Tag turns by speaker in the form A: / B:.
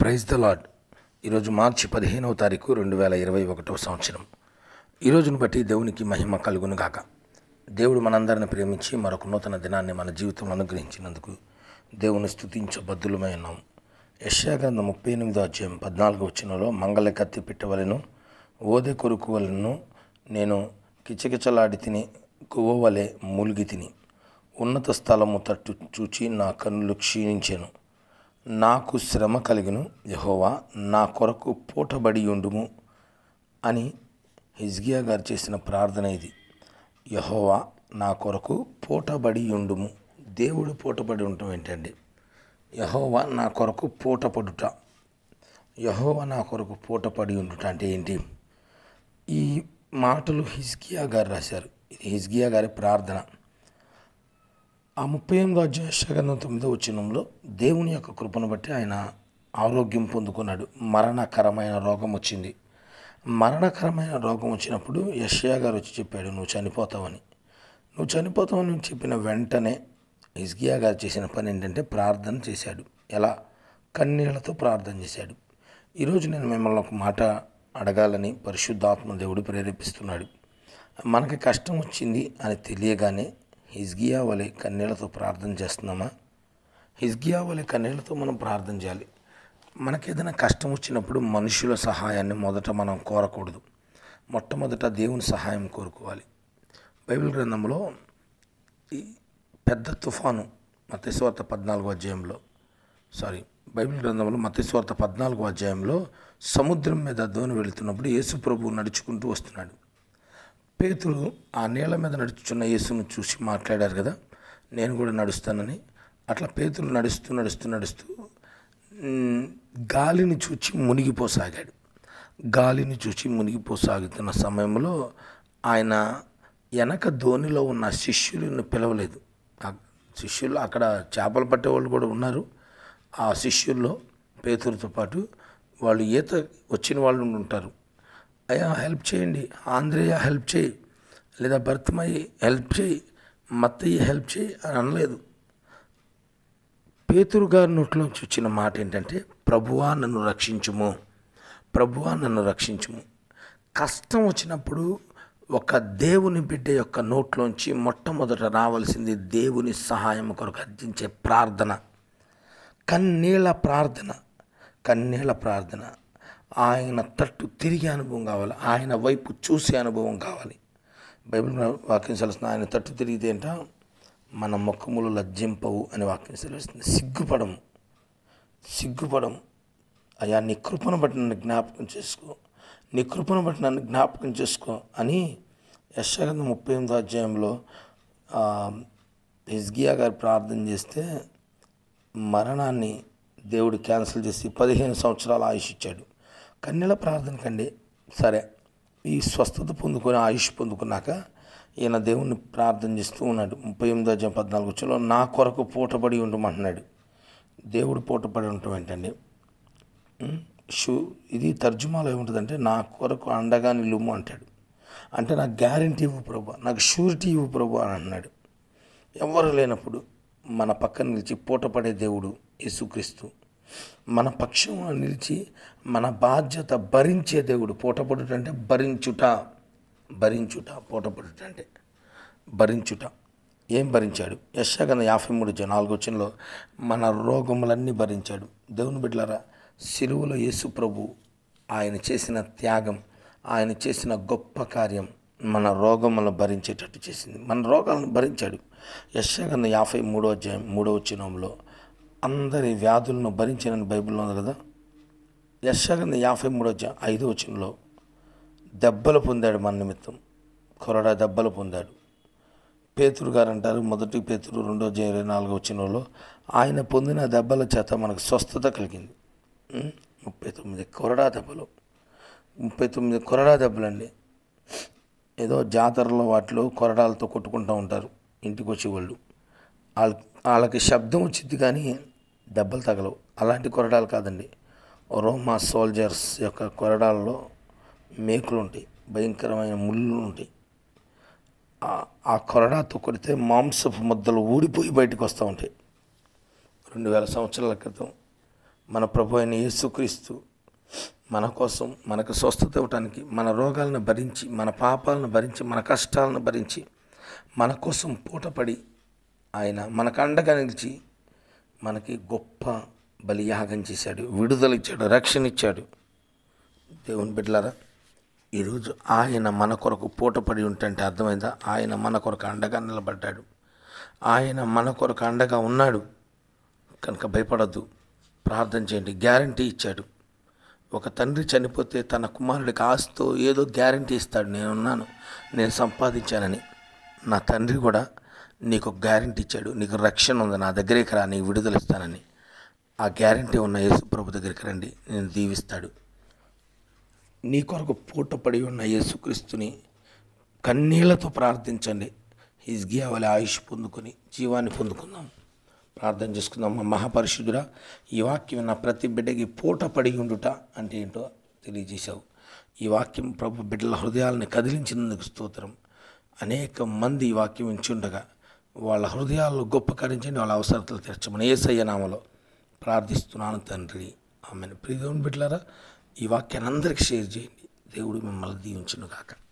A: Praise the lord ఈరోజు మార్చి పదిహేనవ తారీఖు రెండు వేల ఇరవై ఒకటవ సంవత్సరం ఈ రోజును బట్టి దేవునికి మహిమ కలుగును గాక దేవుడు మనందరిని ప్రేమించి మరొక నూతన దినాన్ని మన జీవితంలో అనుగ్రహించినందుకు దేవుని స్థుతించబద్దులమై ఉన్నాం యశాగ్రంథం ముప్పై ఎనిమిదో అధ్యాయం పద్నాలుగు వచ్చినలో మంగళ కత్తి పెట్టవలను ఓదె కొరుకు వలెను నేను కిచకిచలాడి తిని కువ్వవలె మూలిగి తిని ఉన్నత స్థలము తట్టు చూచి నా కన్నులు క్షీణించెను నాకు శ్రమ కలిగిను యహోవా నా కొరకు పూటబడి ఉండుము అని హిజ్గియా గారు చేసిన ప్రార్థన ఇది యహోవా నా కొరకు పూటబడి ఉండుము దేవుడు పూటబడి ఉండటం ఏంటండి యహోవా నా కొరకు పూటపడుట యహోవా నా కొరకు పూటపడి ఉండుట అంటే ఏంటి ఈ మాటలు హిజ్కియా గారు రాశారు ఇది హిజ్కియా గారి ప్రార్థన ఆ ముప్పై ఎనిమిదో అధ్యాయ శగనం తొమ్మిదో వచ్చినంలో దేవుని యొక్క కృపను బట్టి ఆయన ఆరోగ్యం పొందుకున్నాడు మరణకరమైన రోగం వచ్చింది మరణకరమైన రోగం వచ్చినప్పుడు యషయా గారు వచ్చి చెప్పాడు నువ్వు చనిపోతావని నువ్వు చనిపోతావని చెప్పిన వెంటనే హిజ్కియా గారు చేసిన పని ఏంటంటే ప్రార్థన చేశాడు ఎలా కన్నీళ్లతో ప్రార్థన చేశాడు ఈరోజు నేను మిమ్మల్ని ఒక మాట అడగాలని పరిశుద్ధాత్మ దేవుడు ప్రేరేపిస్తున్నాడు మనకి కష్టం వచ్చింది అని తెలియగానే హిజ్గియా వలె కన్నీళ్లతో ప్రార్థన చేస్తున్నామా హిజ్గియా వలె కన్నీళ్లతో మనం ప్రార్థన చేయాలి మనకి ఏదైనా కష్టం వచ్చినప్పుడు మనుషుల సహాయాన్ని మొదట మనం కోరకూడదు మొట్టమొదట దేవుని సహాయం కోరుకోవాలి బైబిల్ గ్రంథంలో ఈ పెద్ద తుఫాను మతేశ్వార్త పద్నాలుగో అధ్యాయంలో సారీ బైబిల్ గ్రంథంలో మతేశ్వార్త పద్నాలుగో అధ్యాయంలో సముద్రం మీద దోని వెళుతున్నప్పుడు యేసు ప్రభు నడుచుకుంటూ వస్తున్నాడు పేతులు ఆ నీళ్ళ మీద నడుచున్న యేసును చూసి మాట్లాడారు కదా నేను కూడా నడుస్తానని అట్లా పేతులు నడుస్తూ నడుస్తూ నడుస్తూ మ్, గాలిని చూచి మునిగిపోసాగాడు గాలిని చూచి మునిగిపోసాగుతున్న సమయంలో ఆయన వెనక ధోనిలో ఉన్న శిష్యులను పిలవలేదు ఆ శిష్యులు అక్కడ చేపలు పట్టేవాళ్ళు కూడా ఉన్నారు ఆ శిష్యుల్లో పేతులతో పాటు వాళ్ళు ఈత వచ్చిన వాళ్ళు ఉంటారు అయ్యా హెల్ప్ చేయండి ఆంధ్రేయ హెల్ప్ చేయి లేదా భర్తమయ్యి హెల్ప్ చేయి మత్తయ్య హెల్ప్ చేయి అని అనలేదు పేతురు గారి నోట్లోంచి వచ్చిన మాట ఏంటంటే ప్రభువా నన్ను రక్షించుము ప్రభువా నన్ను రక్షించుము కష్టం వచ్చినప్పుడు ఒక దేవుని బిడ్డ యొక్క నోట్లోంచి మొట్టమొదట రావాల్సింది దేవుని సహాయం కొరకు అర్జించే ప్రార్థన కన్నీళ్ళ ప్రార్థన కన్నీళ్ళ ప్రార్థన ఆయన తట్టు తిరిగే అనుభవం కావాలి ఆయన వైపు చూసే అనుభవం కావాలి బైబిల్ వాక్యం సెలవుస్తుంది ఆయన తట్టు తిరిగితే ఏంట మన ముఖములు లజ్జింపవు అని వాక్యం సెలవుస్తుంది సిగ్గుపడము సిగ్గుపడము అయ్యా నీ కృపను బట్టి నన్ను జ్ఞాపకం చేసుకో నీ కృపను బట్టి నన్ను జ్ఞాపకం చేసుకో అని యశగంధ ముప్పై ఎనిమిదో అధ్యాయంలో ఆ, హిజ్గియా గారు ప్రార్థన చేస్తే మరణాన్ని దేవుడు క్యాన్సిల్ చేసి పదిహేను సంవత్సరాల ఆయుష్ ఇచ్చాడు కన్నెల ప్రార్థనకండి సరే ఈ స్వస్థత పొందుకొని ఆయుష్ పొందుకున్నాక ఈయన దేవుణ్ణి ప్రార్థన చేస్తూ ఉన్నాడు ముప్పై ఎనిమిదో అధ్యాయం పద్నాలుగు వచ్చలో నా కొరకు పూటపడి ఉండమంటున్నాడు దేవుడు పూటపడి ఉండటం ఏంటండి ఉమ్, షూ ఇది తర్జుమాలో ఏముంటుందంటే నా కొరకు అండగా నిలుము అంటాడు అంటే నాకు గ్యారంటీ ఇవ్వు ప్రభు నాకు షూరిటీ ఇవ్వు ప్రభు అని అన్నాడు ఎవరు లేనప్పుడు మన పక్కన నిలిచి పూటపడే దేవుడు యేసుక్రీస్తు మన పక్షం నిలిచి మన బాధ్యత భరించే దేవుడు పూటపడుట అంటే భరించుట భరించుట పూటపడుట అంటే భరించుట ఏం భరించాడు యశాగన యాభై మూడు నాలుగు వచ్చినలో మన రోగములన్నీ భరించాడు దేవుని బిడ్డలారా సిలువలో యేసు ప్రభు ఆయన చేసిన త్యాగం ఆయన చేసిన గొప్ప కార్యం మన రోగములను భరించేటట్టు చేసింది మన రోగాలను భరించాడు యశాగన యాభై మూడో అధ్యాయం మూడో వచ్చినంలో అందరి వ్యాధులను భరించినని బైబిల్లో ఉంది కదా యశాగన యాభై మూడో అధ్యాయం ఐదో వచనంలో దెబ్బలు పొందాడు మన నిమిత్తం కొరడా దెబ్బలు పొందాడు పేతురు గారు అంటారు మొదటి పేతురు రెండో అధ్యాయం ఇరవై నాలుగో వచ్చినలో ఆయన పొందిన దెబ్బల చేత మనకు స్వస్థత కలిగింది ఉం? ముప్పై తొమ్మిది కొరడా దెబ్బలు ముప్పై తొమ్మిది కొరడా దెబ్బలండి ఏదో జాతరలో వాటిలో కొరడాలతో కొట్టుకుంటూ ఉంటారు ఇంటికి వచ్చే వాళ్ళు వాళ్ళ వాళ్ళకి శబ్దం వచ్చింది కానీ దెబ్బలు తగలవు అలాంటి కొరడాలు కాదండి రోమా సోల్జర్స్ యొక్క కొరడాల్లో మేకులు ఉంటాయి భయంకరమైన ముళ్ళు ఉంటాయి ఆ- ఆ కొరడాతో కొడితే మాంసపు ముద్దలు ఊడిపోయి బయటకు వస్తూ ఉంటాయి రెండు వేల సంవత్సరాల క్రితం మన ప్రభు అయిన యేసుక్రీస్తు మన కోసం మనకు స్వస్థత ఇవ్వటానికి మన రోగాలను భరించి మన పాపాలను భరించి మన కష్టాలను భరించి మన కోసం పూటపడి ఆయన మనకు అండగా నిలిచి మనకి గొప్ప బలియాగం చేశాడు విడుదల ఇచ్చాడు రక్షణ ఇచ్చాడు దేవుని బిడ్డలారా ఈరోజు ఆయన మన కొరకు పూటపడి ఉంటే అర్థమైందా ఆయన మన కొరకు అండగా నిలబడ్డాడు ఆయన మన కొరకు అండగా ఉన్నాడు కనుక భయపడద్దు ప్రార్థన చేయండి గ్యారంటీ ఇచ్చాడు ఒక తండ్రి చనిపోతే తన కుమారుడికి ఆస్తితో ఏదో గ్యారంటీ ఇస్తాడు నేనున్నాను నేను సంపాదించానని నా తండ్రి కూడా నీకు గ్యారంటీ ఇచ్చాడు నీకు రక్షణ ఉంది నా దగ్గరికి రా నీకు విడుదల ఇస్తానని ఆ గ్యారంటీ ఉన్న యేసు ప్రభు దగ్గరికి రండి నేను దీవిస్తాడు నీ కొరకు పూటపడి ఉన్న యేసుక్రీస్తుని కన్నీళ్లతో ప్రార్థించండి హిజ్గియా వలె ఆయుష్ పొందుకొని జీవాన్ని పొందుకుందాం ప్రార్థన చేసుకుందాం మా మహాపరిశుద్ధుడా ఈ వాక్యం నా ప్రతి బిడ్డకి పూట పడి ఉండుట అంటే ఏంటో తెలియజేశావు ఈ వాక్యం ప్రభు బిడ్డల హృదయాలను కదిలించినందుకు స్తోత్రం అనేక మంది ఈ వాక్యం ఉంచుండగా వాళ్ళ హృదయాల్లో గొప్ప కరించండి వాళ్ళ అవసరతలు తీర్చమని ఏసయ్య నామలో ప్రార్థిస్తున్నాను తండ్రి ఆమెను ప్రియదేవుని బిడ్డలారా ఈ వాక్యాన్ని అందరికీ షేర్ చేయండి దేవుడు మిమ్మల్ని దీవించును కాక